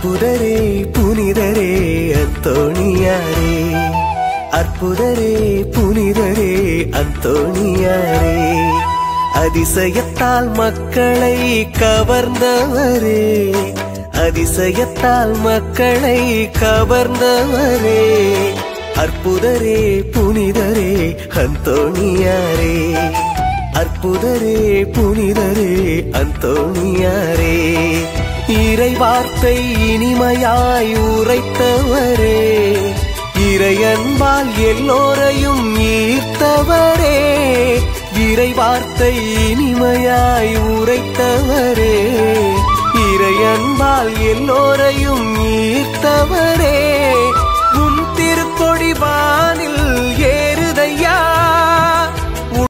அற்புதரே புனிதரே அந்தோணியாரே அற்புதரே புனிதரே அந்தோணியாரே அதிசயத்தால் மக்களை கவர்ந்தவரே அதிசயத்தால் மக்களை கவர்ந்தவரே அற்புதரே புனிதரே அந்தோணியாரே அற்புதரே புனிதரே அந்தோணியாரே இறை வார்த்தை இனிமையாய் உரைத்தவரே இறையன்பால் எல்லோரையும் ஈர்த்தவரே இறை வார்த்தை இனிமையாய் உரைத்தவரே இறையன்பால் எல்லோரையும் ஈர்த்தவரே